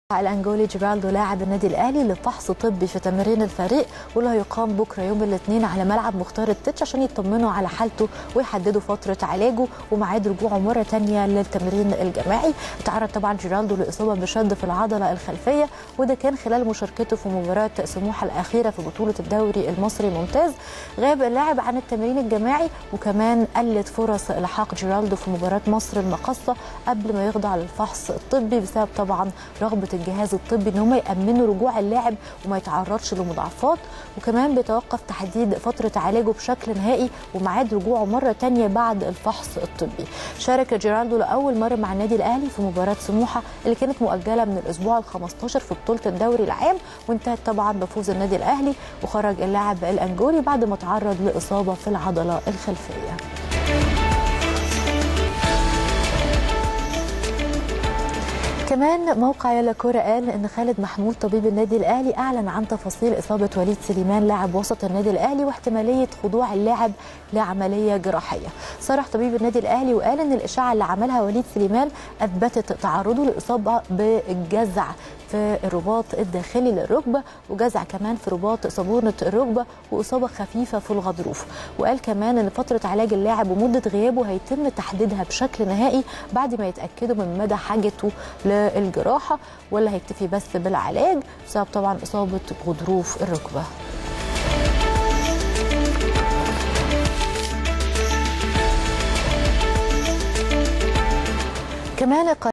الانجولي جيرالدو لاعب النادي الاهلي لفحص طبي في تمرين الفريق واللي هيقام بكره يوم الاثنين على ملعب مختار التتش عشان يطمنوا على حالته ويحددوا فتره علاجه وميعاد رجوعه مره ثانيه للتمرين الجماعي تعرض طبعا جيرالدو لاصابه بشد في العضله الخلفيه وده كان خلال مشاركته في مباراه سموحه الاخيره في بطوله الدوري المصري ممتاز غاب اللاعب عن التمرين الجماعي وكمان قلت فرص الحاق جيرالدو في مباراه مصر المقصه قبل ما يخضع للفحص الطبي بسبب طبعا رغبه الجهاز الطبي ان هم يامنوا رجوع اللاعب وما يتعرضش لمضاعفات وكمان بيتوقف تحديد فتره علاجه بشكل نهائي وميعاد رجوعه مره ثانيه بعد الفحص الطبي شارك جيرالدو لاول مره مع النادي الاهلي في مباراه سموحه اللي كانت مؤجله من الاسبوع ال15 في بطوله الدوري العام وانتهت طبعا بفوز النادي الاهلي وخرج اللاعب الانجولي بعد ما تعرض لاصابه في العضله الخلفيه كمان موقع يلا كوره قال ان خالد محمود طبيب النادي الاهلي اعلن عن تفاصيل اصابه وليد سليمان لاعب وسط النادي الاهلي واحتماليه خضوع اللاعب لعمليه جراحيه. صرح طبيب النادي الاهلي وقال ان الاشاعه اللي عملها وليد سليمان اثبتت تعرضه لاصابه بالجزع في الرباط الداخلي للركبه وجزع كمان في رباط صابونه الركبه واصابه خفيفه في الغضروف وقال كمان ان فتره علاج اللاعب ومده غيابه هيتم تحديدها بشكل نهائي بعد ما يتاكدوا من مدى حاجته للجراحه ولا هيكتفي بس بالعلاج بسبب طبعا اصابه غضروف الركبه كمان